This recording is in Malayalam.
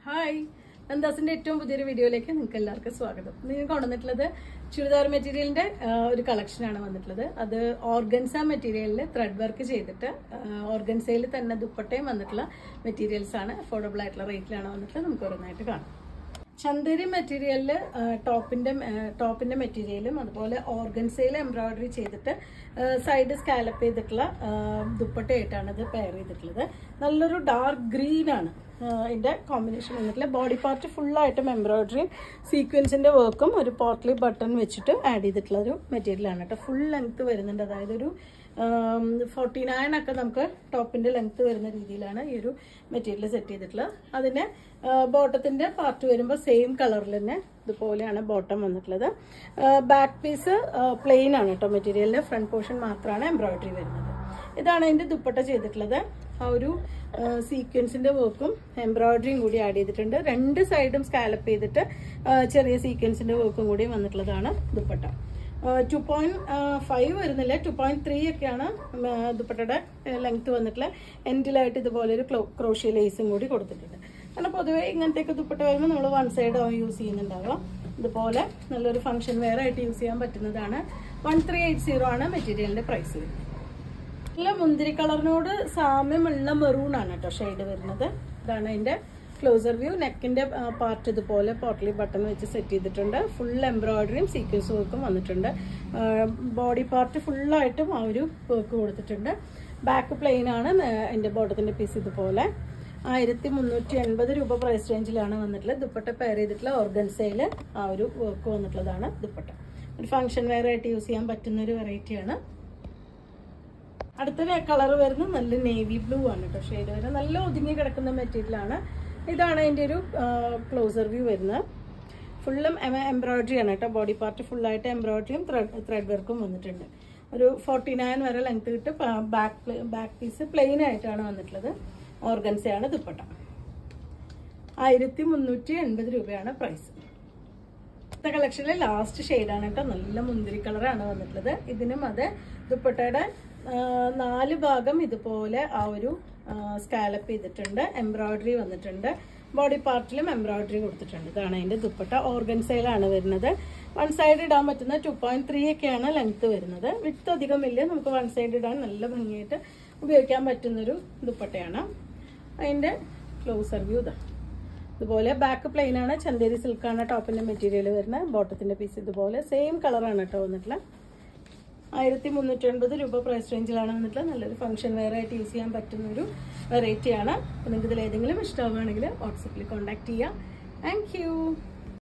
ഹായ് നന്ദാസിന്റെ ഏറ്റവും പുതിയൊരു വീഡിയോയിലേക്ക് നിങ്ങൾക്ക് എല്ലാവർക്കും സ്വാഗതം നിങ്ങൾ കൊണ്ടുവന്നിട്ടുള്ളത് ചുരിദാർ മെറ്റീരിയലിന്റെ ആ, ഒരു കളക്ഷനാണ് വന്നിട്ടുള്ളത് അത് ഓർഗൻസ മെറ്റീരിയലിൽ ത്രെഡ് വർക്ക് ചെയ്തിട്ട് ഓർഗൻസയിൽ തന്നെ ദുപ്പട്ടയും വന്നിട്ടുള്ള മെറ്റീരിയൽസ് ആണ് അഫോർഡബിൾ ആയിട്ടുള്ള റേറ്റിലാണ് വന്നിട്ടുള്ളത് നമുക്ക് ഓരോന്നായിട്ട് കാണാം ചന്ദേരി മെറ്റീരിയലിൽ ടോപ്പിന്റെ ടോപ്പിന്റെ മെറ്റീരിയലും അതുപോലെ ഓർഗൻസയിൽ എംബ്രോയിഡറി ചെയ്തിട്ട് സൈഡ് സ്കാലപ്പ് ചെയ്തിട്ടുള്ള ആ, ദുപ്പട്ടയായിട്ടാണ് ഇത് പെയർ ചെയ്തിട്ടുള്ളത് നല്ലൊരു ഡാർക്ക് ഗ്രീൻ ആണ് ആ, ഇതിന്റെ കോമ്പിനേഷൻ വന്നിട്ടുള്ള ബോഡി പാർട്ട് ഫുള്ളായിട്ടും എംബ്രോയിഡറിയും സീക്വൻസിന്റെ വർക്കും ഒരു പോർട്ട്ലി ബട്ടൺ വെച്ചിട്ട് ആഡ് ചെയ്തിട്ടുള്ള ഒരു മെറ്റീരിയലാണ് കേട്ടോ ഫുൾ ലെങ്ത് വരുന്നുണ്ട് അതായത് ഒരു ഫോർട്ടി നയൻ ഒക്കെ നമുക്ക് ടോപ്പിന്റെ ലെങ്ത് വരുന്ന രീതിയിലാണ് ഈ ഒരു മെറ്റീരിയൽ സെറ്റ് ചെയ്തിട്ടുള്ളത് അതിന്റെ ബോട്ടത്തിന്റെ പാർട്ട് വരുമ്പോൾ സെയിം കളറിൽ തന്നെ ഇതുപോലെയാണ് ബോട്ടം വന്നിട്ടുള്ളത് ബാക്ക് പീസ് പ്ലെയിൻ ആണ് കേട്ടോ മെറ്റീരിയലിന്റെ ഫ്രണ്ട് പോർഷൻ മാത്രമാണ് എംബ്രോയിഡറി വരുന്നത് ഇതാണ് അതിന്റെ ദുപ്പട്ട ചെയ്തിട്ടുള്ളത് ആ ഒരു സീക്വൻസിന്റെ വർക്കും എംബ്രോയിഡറിയും കൂടി ആഡ് ചെയ്തിട്ടുണ്ട് രണ്ട് സൈഡും സ്കാലപ്പ് ചെയ്തിട്ട് ആ, ചെറിയ സീക്വൻസിന്റെ വർക്കും കൂടി വന്നിട്ടുള്ളതാണ് ദുപ്പട്ട ടു പോയിന്റ് ഫൈവ് വരുന്നില്ല ടു പോയിന്റ് ത്രീ ഒക്കെയാണ് ഉം, ആ, ദുപ്പട്ടയുടെ ലെങ്ത് വന്നിട്ടുള്ള എൻഡിലായിട്ട് ഇതുപോലെ ഒരു ക്രോഷ്യ ലേസും കൂടി കൊടുത്തിട്ടുണ്ട് കാരണം പൊതുവെ ഇങ്ങനത്തെയൊക്കെ ദുപ്പട്ട വരുമ്പോൾ നമ്മൾ വൺ സൈഡ് യൂസ് ചെയ്യുന്നുണ്ടാവാം ഇതുപോലെ നല്ലൊരു ഫംഗ്ഷൻ വെയർ ആയിട്ട് യൂസ് ചെയ്യാൻ പറ്റുന്നതാണ് വൺ ത്രീ എയ്റ്റ് സീറോ ആണ് മെറ്റീരിയലിന്റെ പ്രൈസ് വരുന്നത് നല്ല മുന്തിരി കളറിനോട് സാമ്യമുള്ള മെറൂൺ ആണ് കേട്ടോ ഷെയ്ഡ് വരുന്നത് ഇതാണ് അതിന്റെ ക്ലോസർ വ്യൂ നെക്കിന്റെ പാർട്ട് ഇതുപോലെ പോട്ടലി ബട്ടൺ വെച്ച് സെറ്റ് ചെയ്തിട്ടുണ്ട് ഫുൾ എംബ്രോയിഡറിയും സീക്വൻസ് വർക്കും വന്നിട്ടുണ്ട് ബോഡി പാർട്ട് ഫുള്ളായിട്ടും ആ ഒരു വർക്ക് കൊടുത്തിട്ടുണ്ട് ബാക്ക് പ്ലെയിൻ ആണ് അതിന്റെ ബോട്ടത്തിന്റെ പീസ് ഇതുപോലെ ആയിരത്തി മുന്നൂറ്റി എൺപത് രൂപ പ്രൈസ് റേഞ്ചിലാണ് വന്നിട്ടുള്ളത് ദുപ്പട്ട പെയർ ചെയ്തിട്ടുള്ള ഓർഗൻസയിൽ ആ ഒരു വർക്ക് വന്നിട്ടുള്ളതാണ് ദുപ്പട്ട ഒരു ഫംഗ്ഷൻ വെയർ ആയിട്ട് യൂസ് ചെയ്യാൻ പറ്റുന്ന ഒരു വെറൈറ്റിയാണ് അടുത്ത കളർ വരുന്നത് നല്ല നേവി ബ്ലൂ ആണ് കേട്ടോ ഷെയ്ഡ് വരുന്നത് നല്ല ഒതുങ്ങി കിടക്കുന്ന മെറ്റീരിയൽ ആണ് ഇതാണ് അതിൻ്റെ ഒരു ക്ലോസർ വ്യൂ വരുന്നത് ഫുള്ളും എംബ്രോയിഡറി ആണ് കേട്ടോ ബോഡി പാർട്ട് ഫുള്ളായിട്ട് എംബ്രോയിഡറിയും ത്രെഡ് വർക്കും വന്നിട്ടുണ്ട് ഒരു ഫോർട്ടി നയൻ വരെ ലെങ്ത് കിട്ട് ബാക്ക് ബാക്ക് പീസ് പ്ലെയിൻ ആയിട്ടാണ് വന്നിട്ടുള്ളത് ഓർഗൻസയാണ് ദുപ്പട്ട ആയിരത്തി മുന്നൂറ്റി എൺപത് രൂപയാണ് പ്രൈസ് ഇന്നത്തെ കളക്ഷനിലെ ലാസ്റ്റ് ഷെയ്ഡാണ് കേട്ടോ നല്ല മുന്തിരി കളറാണ് വന്നിട്ടുള്ളത് ഇതിനും അത് ദുപ്പട്ടയുടെ ആ, നാല് ഭാഗം ഇതുപോലെ ആ ഒരു സ്കാലപ്പ് ചെയ്തിട്ടുണ്ട് എംബ്രോയിഡറി വന്നിട്ടുണ്ട് ബോഡി പാർട്ടിലും എംബ്രോയിഡറി കൊടുത്തിട്ടുണ്ട് ഇതാണ് അതിന്റെ ദുപ്പട്ട ഓർഗൻസൈലാണ് വരുന്നത് വൺ സൈഡ് ഇടാൻ പറ്റുന്ന ടു പോയിന്റ് ത്രീ ഒക്കെയാണ് ലെങ്ത് വരുന്നത് വിട്ട് അധികം ഇല്ല നമുക്ക് വൺ സൈഡ് ഇടാൻ നല്ല ഭംഗിയായിട്ട് ഉപയോഗിക്കാൻ പറ്റുന്നൊരു ദുപ്പട്ടയാണ് അതിന്റെ ക്ലോസർ വ്യൂ ഇതാ ഇതുപോലെ ബാക്ക് പ്ലെയിൻ ആണ് ചന്തേരി സിൽക്കാണ് ടോപ്പിന്റെ മെറ്റീരിയൽ വരുന്നത് ബോട്ടത്തിന്റെ പീസ് ഇതുപോലെ സെയിം കളറാണ് കേട്ടോ വന്നിട്ടുള്ള ആയിരത്തി മുന്നൂറ്റി എൺപത് രൂപ പ്രൈസ് റേഞ്ചിലാണ് വന്നിട്ടുള്ളത് നല്ലൊരു ഫംഗ്ഷൻ വെയർ ആയിട്ട് യൂസ് ചെയ്യാൻ പറ്റുന്ന ഒരു വെറൈറ്റിയാണ് അപ്പോൾ നിങ്ങൾക്ക് ഇതിൽ ഏതെങ്കിലും ഇഷ്ടമാവുകയാണെങ്കിൽ വാട്സപ്പിൽ കോൺടാക്ട് ചെയ്യാം താങ്ക്